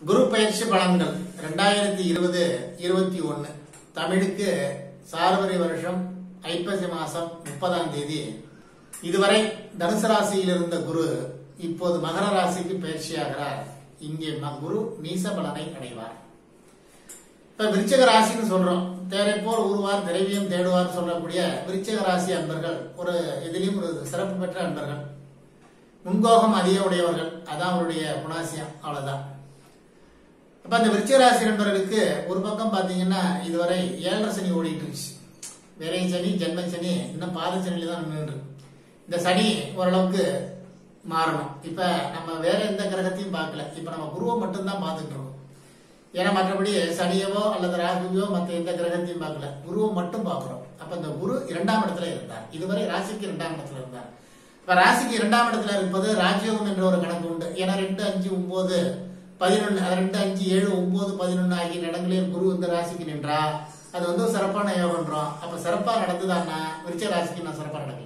குரு பயிற்சி பலன்கள் ரெண்டாயிரத்தி இருபது இருபத்தி ஒன்னு தமிழுக்கு சார்வரி வருஷம் ஐப்பசி மாசம் முப்பதாம் தேதி இதுவரை தனுசு ராசியில் இருந்த குரு இப்போது மகர ராசிக்கு பயிற்சியாகிறார் இங்கே ம- குரு நீச பலனை அடைவார் இப்ப விருச்சிக ராசின்னு சொல்றோம் தேரை போல் ஊருவார் திரவியம் தேடுவார் சொல்லக்கூடிய விருச்சிக ராசி அன்பர்கள் ஒரு இதிலையும் ஒரு சிறப்பு பெற்ற அன்பர்கள் முன்கோகம் அதிக உடையவர்கள் அதான் அவருடைய குணாசியம் அவ்வளவுதான் அப்ப அந்த விருச்சிக ராசி நண்பர்களுக்கு ஒரு பக்கம் பாத்தீங்கன்னா இதுவரை ஏழரை சனி ஓடிட்டு இருந்துச்சு விரை சனி ஜென்ம சனி இன்னும் பாத சனியில தான் நின்று இந்த சனி ஓரளவுக்கு மாறணும் இப்ப நம்ம வேற எந்த கிரகத்தையும் பார்க்கல இப்ப நம்ம குருவை மட்டும்தான் பார்த்துட்டு இருக்கோம் ஏன்னா மற்றபடி சனியவோ அல்லது ராகுவையோ மற்ற எந்த கிரகத்தையும் பார்க்கல குருவை மட்டும் பார்க்கிறோம் அப்ப இந்த குரு இரண்டாம் இடத்துல இருந்தார் இதுவரை ராசிக்கு இரண்டாம் இடத்துல இருந்தார் இப்ப ராசிக்கு இரண்டாம் இடத்துல இருப்பது ராஜயோகம் என்ற ஒரு கணக்கு உண்டு ஏன்னா ரெண்டு அஞ்சு ஒன்பது பதினொன்னு அது ரெண்டு அஞ்சு ஏழு ஒன்பது பதினொன்னு ஆகிய இடங்களில் குரு இந்த ராசிக்கு நின்றா அது வந்து ஒரு சிறப்பான யோகம்ன்றோம் அப்ப சிறப்பா நடந்ததான்னா விருச்ச ராசிக்கு நான் சிறப்பா நடக்கல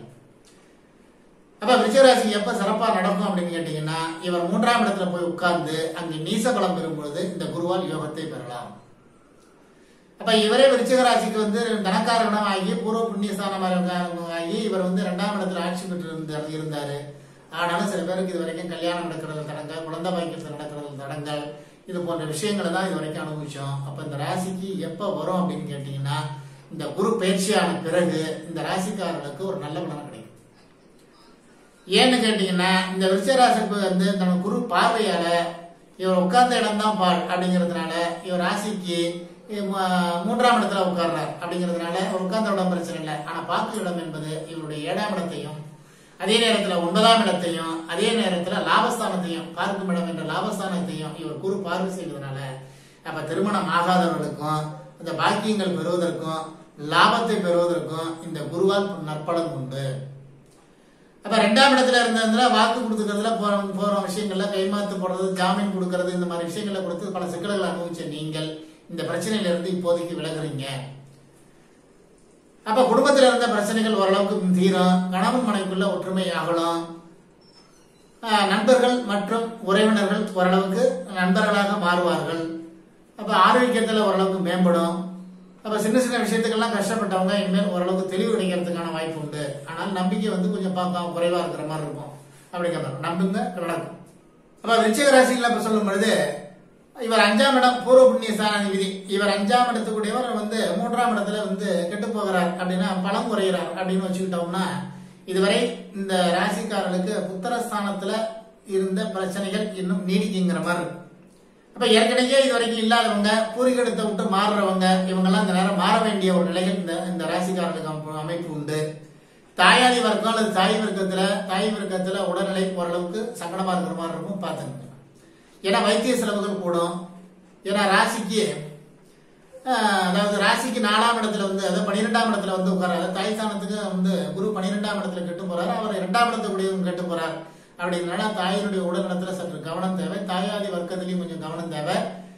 அப்ப விருச்சிகராசிக்கு எப்ப சிறப்பா நடக்கும் அப்படின்னு கேட்டீங்கன்னா இவர் மூன்றாம் இடத்துல போய் உட்கார்ந்து அங்கு நீச பலம் பெறும் பொழுது இந்த குருவால் யோகத்தை பெறலாம் அப்ப இவரே விருச்சிக ராசிக்கு வந்து தனக்காரகணம் ஆகி பூர்வ புண்ணியஸ்தானம் ஆகி இவர் வந்து இரண்டாம் இடத்துல ஆட்சி பெற்று இருந்தார் இருந்தாரு ஆனாலும் சில பேருக்கு இது வரைக்கும் கல்யாணம் நடக்கிறது தடங்கள் குழந்தை பாய்க்கிறது நடக்கிறது தடங்கள் இது போன்ற விஷயங்களை தான் இது வரைக்கும் அனுபவிச்சோம் அப்ப இந்த ராசிக்கு எப்ப வரும் அப்படின்னு கேட்டீங்கன்னா இந்த குரு பயிற்சியான பிறகு இந்த ராசிக்காரர்களுக்கு ஒரு நல்ல பலன் கிடைக்கும் ஏன்னு கேட்டீங்கன்னா இந்த விருச்சராசிக்கு வந்து நம்ம குரு பார்வையால இவர் உட்கார்ந்த இடம் தான் பால் அப்படிங்கிறதுனால இவர் ராசிக்கு ம- மூன்றாம் இடத்துல உட்கார்றார் அப்படிங்கிறதுனால இவர் உட்கார்ந்த இடம் பிரச்சனை இல்லை ஆனா பார்க்கும் இடம் என்பது இவருடைய ஏழாம் இடத்தையும் அதே நேரத்துல ஒன்பதாம் இடத்தையும் அதே நேரத்துல லாபஸ்தானத்தையும் பார்க்கும் இடம் என்ற லாபஸ்தானத்தையும் இவர் குரு பார்வை செய்வதனால அப்ப திருமணம் ஆகாதவர்களுக்கும் இந்த பாக்கியங்கள் பெறுவதற்கும் லாபத்தை பெறுவதற்கும் இந்த குருவால் நற்பலன் உண்டு அப்ப ரெண்டாம் இடத்துல இருந்ததுல வாக்கு கொடுத்துக்கிறதுல போற போற விஷயங்கள்ல கைமாத்து போடுறது ஜாமீன் கொடுக்கறது இந்த மாதிரி விஷயங்களை கொடுத்து பல சிக்கல்களை அனுபவிச்ச நீங்கள் இந்த பிரச்சனையில இருந்து இப்போதைக்கு விலகுறீங்க அப்ப குடும்பத்துல இருந்த பிரச்சனைகள் ஓரளவுக்கு தீரும் கணவன் மனைக்குள்ள ஒற்றுமை ஆகலாம் ஆஹ் நண்பர்கள் மற்றும் உறவினர்கள் ஓரளவுக்கு நண்பர்களாக மாறுவார்கள் அப்ப ஆரோக்கியத்துல ஓரளவுக்கு மேம்படும் அப்ப சின்ன சின்ன விஷயத்துக்கெல்லாம் கஷ்டப்பட்டவங்க இனிமேல் ஓரளவுக்கு தெளிவு கிடைக்கிறதுக்கான வாய்ப்பு உண்டு ஆனால் நம்பிக்கை வந்து கொஞ்சம் பார்க்க குறைவா இருக்கிற மாதிரி இருக்கும் அப்படிங்கிற மாதிரி நம்புங்க நடக்கும் அப்ப விருச்சிக ராசிகள் அப்ப சொல்லும் பொழுது இவர் அஞ்சாம் இடம் பூர்வ புண்ணிய ஸ்தானாதிபதி இவர் அஞ்சாம் இடத்துக்குரியவர் வந்து மூன்றாம் இடத்துல வந்து கெட்டு போகிறார் அப்படின்னா பலம் குறைகிறார் அப்படின்னு வச்சுக்கிட்டோம்னா இதுவரை இந்த ராசிக்காரர்களுக்கு புத்திரஸ்தானத்துல இருந்த பிரச்சனைகள் இன்னும் நீடிக்குங்கிற மாதிரி இருக்கு அப்ப ஏற்கனவே இது வரைக்கும் இல்லாதவங்க பூரிகெடுத்த விட்டு மாறுறவங்க இவங்கெல்லாம் இந்த நேரம் மாற வேண்டிய ஒரு நிலையில் இந்த இந்த ராசிக்காரர்களுக்கு அமைப்பு- அமைப்பு உண்டு தாயாதி வர்க்கம் அல்லது தாய் வர்க்கத்துல தாய் வர்க்கத்துல உடல்நிலை ஓரளவுக்கு சங்கடமா இருக்கிற மாதிரி இருக்கும் பார்த்துங்க ஏன்னா வைத்திய செலவுகள் கூடும் ஏன்னா ராசிக்கு ஆஹ், அதாவது ராசிக்கு நாலாம் இடத்துல வந்து அதாவது பன்னிரெண்டாம் இடத்துல வந்து உட்காராரு தாய் ஸ்தானத்துக்கு வந்து குரு பன்னிரெண்டாம் இடத்துல கெட்டு போறாரு அவர் இரண்டாம் இடத்துக்குரியவங்க கெட்டு போறார் அப்படிங்கிறனால தாயினுடைய உடல்நலத்துல சற்று கவனம் தேவை தாயாதி வர்க்கத்திலையும் கொஞ்சம் கவனம் தேவை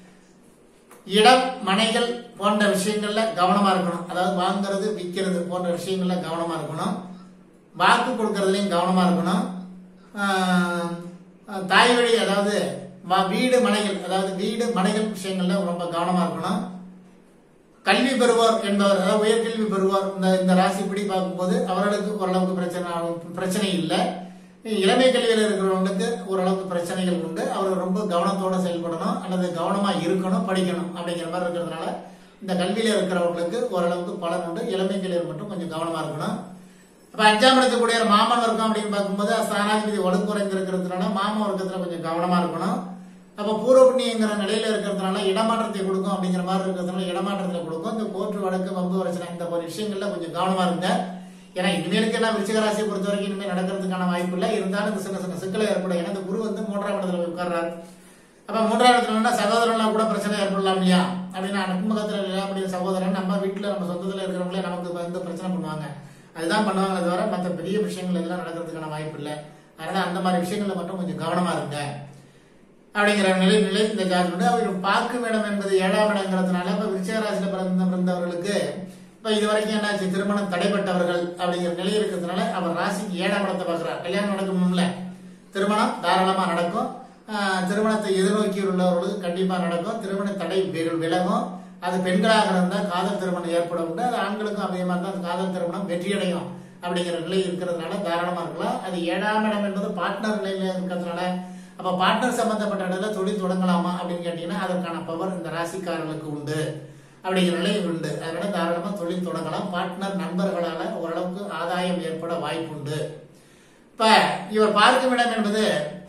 இடம் மனைகள் போன்ற விஷயங்கள்ல கவனமா இருக்கணும் அதாவது வாங்குறது விற்கிறது போன்ற விஷயங்கள்ல கவனமா இருக்கணும் வாக்கு கொடுக்கறதுலயும் கவனமா இருக்கணும் ஆஹ், ஆஹ், தாய் வழி அதாவது வா- வீடு மனைகள் அதாவது வீடு மனைகள் விஷயங்கள்ல ரொம்ப கவனமா இருக்கணும் கல்வி பெறுவோர் என்பவர் அதாவது உயர்கல்வி பெறுவோர் இந்த இந்த ராசிப்படி பார்க்கும்போது அவர்களுக்கு ஓரளவுக்கு பிரச்சனை பிரச்சனை இல்லை இளமை கல்வியில் இருக்கிறவங்களுக்கு ஓரளவுக்கு பிரச்சனைகள் உண்டு அவர் ரொம்ப கவனத்தோட செயல்படணும் அல்லது கவனமா இருக்கணும் படிக்கணும் அப்படிங்கிற மாதிரி இருக்கிறதுனால இந்த கல்வியில இருக்கிறவங்களுக்கு ஓரளவுக்கு பலன் உண்டு இளமை கல்வியில் மட்டும் கொஞ்சம் கவனமா இருக்கணும் அப்ப அஞ்சாம் இடத்துக்குடைய மாமன் வர்க்கம் அப்படின்னு பார்க்கும்போது ஸ்தானாதிபதி வலுக்குறைந்து இருக்கிறதுனால மாம வர்க்கத்துல கொஞ்சம் கவனமா இருக்கணும் அப்ப பூர்வ புண்ணியங்கிற நிலையில இருக்கிறதுனால இடமாற்றத்தை கொடுக்கும் அப்படிங்கிற மாதிரி இருக்கிறதுனால இடமாற்றத்துல கொடுக்கும் இந்த கோர்ட்டு வழக்கு வம்பு பிரச்சனை இந்த மாதிரி விஷயங்கள்ல கொஞ்சம் கவனமா இருங்க ஏன்னா இனிமேலுக்கு எல்லாம் விருச்சிக ராசியை பொறுத்த வரைக்கும் இனிமேல் நடக்கிறதுக்கான வாய்ப்பு இல்லை இருந்தாலும் இந்த சின்ன சின்ன சிக்கலை ஏற்படும் ஏன்னா இந்த குரு வந்து மூன்றாம் இடத்துல போய் உட்கார்றாரு அப்ப மூன்றாம் இடத்துல நின்னா சகோதரன்லாம் கூட பிரச்சனை ஏற்படலாம் இல்லையா அப்படின்னா அனுமகத்துல இல்லையா அப்படி சகோதரன் நம்ம வீட்டுல நம்ம சொந்தத்துல இருக்கிறவங்களே நமக்கு வந்து பிரச்சனை பண்ணுவாங்க அதுதான் பண்ணுவாங்க தவிர மற்ற பெரிய விஷயங்கள் எல்லாம் நடக்கிறதுக்கான வாய்ப்பு இல்லை அதனால அந்த மாதிரி விஷயங்கள்ல மட்டும் கொஞ்சம் கவனமா இருங்க அப்படிங்கிற நிலை நிலை இந்த ஜாதகம் அவர் பார்க்கும் இடம் என்பது ஏழாம் இடங்கிறதுனால இப்ப விருச்சிகராசியில பிறந்த பிறந்தவர்களுக்கு இப்ப இது வரைக்கும் என்னாச்சு திருமணம் தடைப்பட்டவர்கள் அப்படிங்கிற நிலை இருக்கிறதுனால அவர் ராசிக்கு ஏழாம் இடத்தை பார்க்கிறார் கல்யாணம் நடக்கணும்ல திருமணம் தாராளமா நடக்கும் ஆஹ் திருமணத்தை எதிர்நோக்கி உள்ள உள்ளவர்களுக்கு கண்டிப்பா நடக்கும் திருமண தடை வி- விலகும் அது பெண்களாக இருந்தால் காதல் திருமணம் ஏற்பட உண்டு அது ஆண்களுக்கும் அதே மாதிரி தான் காதல் திருமணம் வெற்றியடையும் அப்படிங்கிற நிலை இருக்கிறதுனால தாராளமா இருக்கலாம் அது ஏழாம் இடம் என்பது பார்ட்னர் நிலையில இருக்கிறதுனால அப்ப பார்ட்னர் சம்பந்தப்பட்ட இடத்துல தொழில் தொடங்கலாமா அப்படின்னு கேட்டீங்கன்னா அதற்கான பவர் இந்த ராசிக்காரர்களுக்கு உண்டு அப்படிங்கிற நிலை உண்டு அதனால தாராளமா தொழில் தொடங்கலாம் பார்ட்னர் நண்பர்களால ஓரளவுக்கு ஆதாயம் ஏற்பட வாய்ப்புண்டு இப்ப இவர் பார்க்கும் இடம் என்பது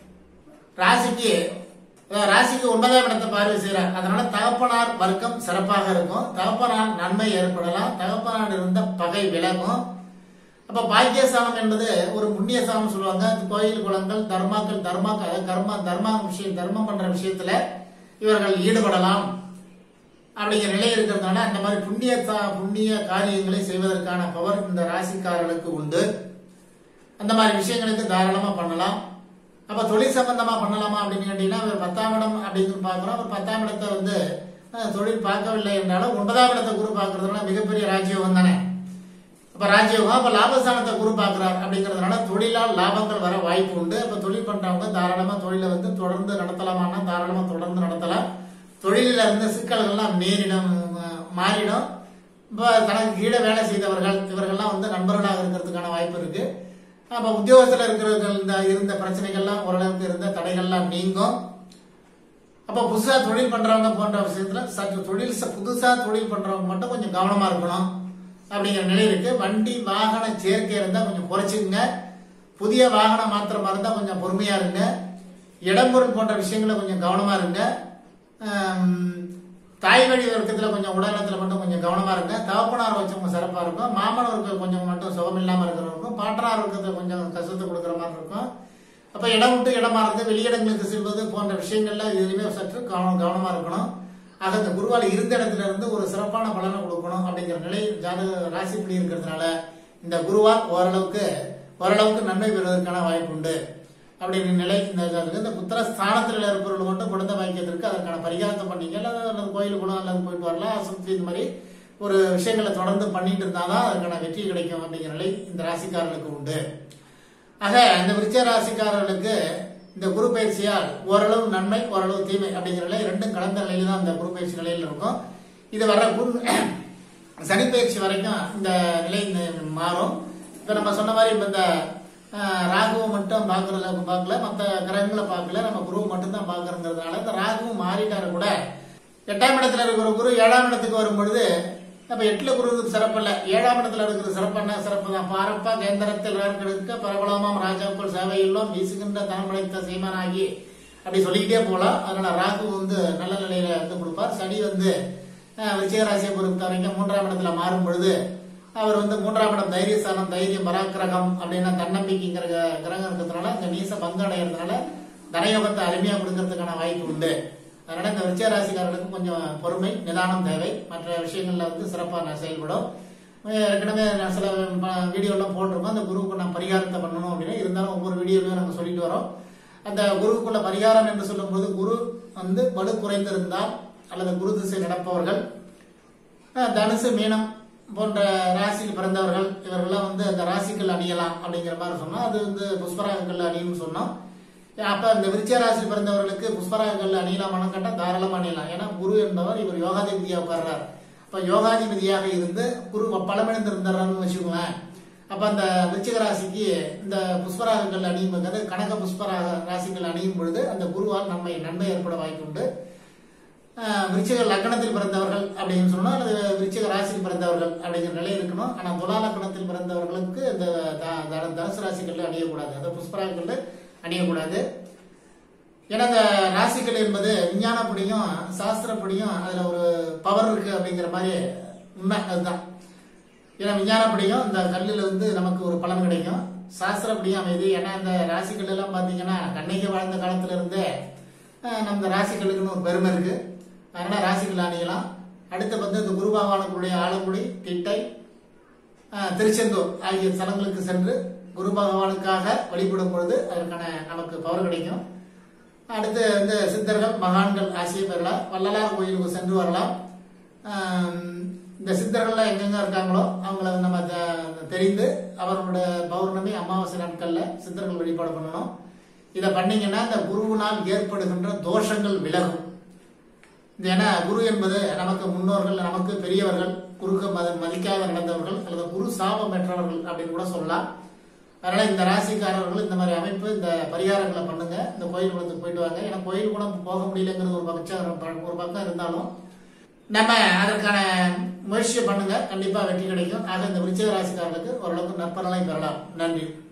ராசிக்கு அஹ் ராசிக்கு ஒன்பதாம் இடத்தை பார்வை செய்யறார் அதனால தகப்பனார் வர்க்கம் சிறப்பாக இருக்கும் தகப்பனார் நன்மை ஏற்படலாம் தகப்பனார் இருந்த பகை விலகும் அப்ப பாக்கியஸ்தானம் என்பது ஒரு புண்ணிய ஸ்தானம் சொல்லுவாங்க அது கோயில் குளங்கள் தர்மாக்கள் தர்மா கர்மா தர்மா விஷயம் தர்மம் பண்ற விஷயத்துல இவர்கள் ஈடுபடலாம் அப்படிங்கிற நிலை இருக்கிறதுனால அந்த மாதிரி புண்ணிய சா- புண்ணிய காரியங்களை செய்வதற்கான பவர் இந்த ராசிக்காரர்களுக்கு உண்டு அந்த மாதிரி விஷயங்களுக்கு தாராளமா பண்ணலாம் அப்ப தொழில் சம்பந்தமா பண்ணலாமா அப்படின்னு கேட்டீங்கன்னா அவர் பத்தாம் இடம் அப்படின்னு பாக்குறோம் அவர் பத்தாம் இடத்தை வந்து அஹ், தொழில் பார்க்கவில்லை என்றாலும் ஒன்பதாம் இடத்தை குரு பார்க்கறதுனால மிகப்பெரிய ராஜயோகம் தானே அப்ப ராஜயோகம் அப்ப லாபஸ்தானத்தை குரு பார்க்கிறார் அப்படிங்கறதுனால தொழிலால் லாபங்கள் வர வாய்ப்பு உண்டு அப்ப தொழில் பண்றவங்க தாராளமா தொழிலை வந்து தொடர்ந்து நடத்தலாமான்னா தாராளமா தொடர்ந்து நடத்தலாம் தொழிலில் இருந்த சிக்கல்கள்லாம் நேரிடும் அஹ், மாறிடும் இப்ப தனக்கு கீழே வேலை செய்தவர்கள் இவர்கள்லாம் வந்து நண்பர்களாக இருக்கிறதுக்கான வாய்ப்பு இருக்கு அப்ப உத்தியோகத்துல இருக்கிறவர்கள் இந்த இருந்த பிரச்சனைகள்லாம் ஓரளவுக்கு இருந்த தடைகள்லாம் நீங்கும் அப்ப புதுசா தொழில் பண்றவங்க போன்ற விஷயத்துல சற்று தொழில் ச- புதுசா தொழில் பண்றவங்க மட்டும் கொஞ்சம் கவனமா இருக்கணும் அப்படிங்கிற நிலை இருக்கு வண்டி வாகன சேர்க்கை இருந்தா கொஞ்சம் குறைச்சுங்க புதிய வாகனம் மாத்திரமா இருந்தா கொஞ்சம் பொறுமையா இருங்க இடம்பொருள் போன்ற விஷயங்கள கொஞ்சம் கவனமா இருங்க ஆம், தாய் வழி வர்க்கத்துல கொஞ்சம் உடல்நலத்துல மட்டும் கொஞ்சம் கவனமா இருங்க தகப்பனார் வச்சவங்க சிறப்பா இருக்கும் மாமனவருக்கு கொஞ்சம் மட்டும் சுகம் இல்லாம இருக்கிறவங்க பாட்டனார் வர்க்கத்துல கொஞ்சம் கஷ்டத்தை கொடுக்குற மாதிரி இருக்கும் அப்ப இடம் விட்டு இடமா இருந்து வெளியிடங்களுக்கு செல்வது போன்ற விஷயங்கள்ல எதுலையுமே சற்று கவனம் கவனமா இருக்கணும் ஆக இந்த குருவால் இருந்த இடத்துல இருந்து ஒரு சிறப்பான பலனை கொடுக்கணும் அப்படிங்கிற நிலை ஜாதக ராசிப்படி இருக்கிறதுனால இந்த குருவால் ஓரளவுக்கு ஓரளவுக்கு நன்மை பெறுவதற்கான வாய்ப்பு உண்டு அப்படிங்கிற நிலை இந்த ஜாதகம் இந்த புத்திர ஸ்தானத்தில் இருப்பவர்கள் மட்டும் குழந்தை பாக்கியத்திற்கு அதற்கான பரிகாரத்தை பண்ணீங்க அல்லது அல்லது கோயில் குணம் அல்லது போயிட்டு வரலாம் சுற்றி இந்த மாதிரி ஒரு விஷயங்களை தொடர்ந்து பண்ணிட்டு இருந்தாதான் அதற்கான வெற்றி கிடைக்கும் அப்படிங்கிற நிலை இந்த ராசிக்காரர்களுக்கு உண்டு ஆக இந்த விருச்ச ராசிக்காரர்களுக்கு இந்த குரு பயிற்சியால் ஓரளவு நன்மை ஓரளவு தீமை அப்படிங்கிற நிலை ரெண்டும் கலந்த நிலையில தான் இந்த குரு பயிற்சி நிலையில இருக்கும் இது வர குரு சனி பயிற்சி வரைக்கும் இந்த நிலை இந்த மாறும் இப்ப நம்ம சொன்ன மாதிரி இப்ப இந்த அஹ், ராகுவை மட்டும் பாக்குறதுல பார்க்கல மற்ற கிரகங்களை பார்க்கல நம்ம குருவை மட்டும் தான் பாக்குறதுனால இந்த ராகுவும் மாறிட்டாரு கூட எட்டாம் இடத்துல இருக்கிற குரு ஏழாம் இடத்துக்கு வரும் பொழுது அப்ப எட்டுல குரு சிறப்பு இல்ல ஏழாம் இடத்துல இருக்கிற சிறப்பு என்ன சிறப்பு தான் பாரப்பா கேந்திரத்தில் இருக்க பிரபலமாம் ராஜாக்கள் சேவையெல்லாம் வீசுகின்ற தனமடைத்த சீமானாகி அப்படி சொல்லிக்கிட்டே போலாம் அதனால ராகு வந்து நல்ல நிலையில வந்து கொடுப்பார் சனி வந்து அஹ், விருச்சிக ராசியை பொறுத்த வரைக்கும் மூன்றாம் இடத்துல மாறும் பொழுது அவர் வந்து மூன்றாம் இடம் தைரியஸ்தானம் தைரியம் பராக்கிரகம் அப்படின்னா தன்னம்பிக்கைங்கிற க- கிரகம் இருக்கிறதுனால இந்த நீச பங்கு அடைகிறதுனால தனயோகத்தை அருமையா கொடுக்கறதுக்கான வாய்ப்பு உண்டு அதனால இந்த விருச்சிக ராசிக்காரர்களுக்கு கொஞ்சம் பொறுமை நிதானம் தேவை மற்ற விஷயங்கள்ல வந்து சிறப்பா நான் செயல்படும் அஹ் ஏற்கனவே நான் சில ப- வீடியோலாம் போட்டிருக்கோம் அந்த குருவுக்கு நான் பரிகாரத்தை பண்ணணும் அப்படின்னு இருந்தாலும் ஒவ்வொரு வீடியோலையும் நம்ம சொல்லிட்டு வரோம் அந்த குருவுக்குள்ள பரிகாரம் என்று சொல்லும்போது குரு வந்து வலு குறைந்திருந்தால் அல்லது குரு திசை நடப்பவர்கள் அஹ் தனுசு மீனம் போன்ற ராசியில் பிறந்தவர்கள் இவர்கள்லாம் வந்து அந்த ராசிகள் அணியலாம் அப்படிங்கிற மாதிரி சொன்னோம் அது வந்து புஷ்பராகங்கள் அணியும்னு சொன்னோம் அப்ப இந்த விருச்சிக ராசி பிறந்தவர்களுக்கு புஷ்பராகங்கள் அணியலாமான்னு கேட்டா தாராளமா அணியலாம் ஏன்னா குரு என்பவர் இவர் யோகாதிபதியா உட்கார்றார் அப்ப யோகாதிபதியாக இருந்து குரு பலமிழந்திருந்தார்னு வச்சுக்கோங்களேன் அப்ப அந்த விருச்சிக ராசிக்கு இந்த புஷ்பராகங்கள் அணியும் போது கனக புஷ்பராக ராசிகள் அணியும் பொழுது அந்த குருவால் நம்மை நன்மை ஏற்பட வாய்ப்புண்டு ஆஹ் விருச்சிக லக்னத்தில் பிறந்தவர்கள் அப்படின்னு சொன்னா அல்லது விருச்சிக ராசியில் பிறந்தவர்கள் அப்படிங்கிற நிலை இருக்கணும் ஆனா துலா லக்னத்தில் பிறந்தவர்களுக்கு இந்த த- த- தனுசு ராசிகள் அணியக்கூடாது அந்த புஷ்பராகங்கள் அணியக்கூடாது ஏன்னா இந்த ராசிகள் என்பது விஞ்ஞானப்படியும் சாஸ்திரப்படியும் அதுல ஒரு பவர் இருக்கு அப்படிங்கிற மாதிரி உண்மை அதுதான் ஏன்னா விஞ்ஞானப்படியும் இந்த கல்லில் வந்து நமக்கு ஒரு பலன் கிடைக்கும் சாஸ்திரப்படியும் அமைது ஏன்னா இந்த ராசிகள் எல்லாம் பாத்தீங்கன்னா கண்ணைக்கு வாழ்ந்த காலத்துல இருந்தே அஹ், நம்ம ராசிகளுக்குன்னு ஒரு பெருமை இருக்கு அதனால ராசிகள் அணியலாம் அடுத்து வந்து இந்த குரு பகவானுக்குடைய ஆலங்குடி திட்டை அஹ், திருச்செந்தூர் ஆகிய ஸ்தலங்களுக்கு சென்று குரு பகவானுக்காக வழிபடும் பொழுது அதற்கான நமக்கு பவர் கிடைக்கும் அடுத்து வந்து சித்தர்கள் மகான்கள் ஆசிய பெறலாம் வள்ளலார் கோயிலுக்கு சென்று வரலாம் ஆம், இந்த சித்தர்கள்லாம் எங்கெங்க இருக்காங்களோ அவங்கள நம்ம த- தெரிந்து அவர்களோட பௌர்ணமி அமாவாசை நாட்கள்ல சித்தர்கள் வழிபாடு பண்ணணும் இதை பண்ணீங்கன்னா இந்த குருவினால் ஏற்படுகின்ற தோஷங்கள் விலகும் இது ஏன்னா குரு என்பது நமக்கு முன்னோர்கள் நமக்கு பெரியவர்கள் குறுக்க மத மதிக்காத நடந்தவர்கள் அல்லது குரு சாபம் பெற்றவர்கள் அப்படின்னு கூட சொல்லலாம் அதனால இந்த ராசிக்காரர்கள் இந்த மாதிரி அமைப்பு இந்த பரிகாரங்களை பண்ணுங்க இந்த கோயில் குளத்துக்கு போயிட்டு வாங்க ஏன்னா கோயில் குளம் போக முடியலங்கிறது ஒரு பட்சம் ஒரு பக்கம் இருந்தாலும் நம்ம அதற்கான முயற்சியை பண்ணுங்க கண்டிப்பா வெற்றி கிடைக்கும் ஆக இந்த விருச்சிக ராசிக்காரர்களுக்கு ஓரளவுக்கு நற்பலனை பெறலாம் நன்றி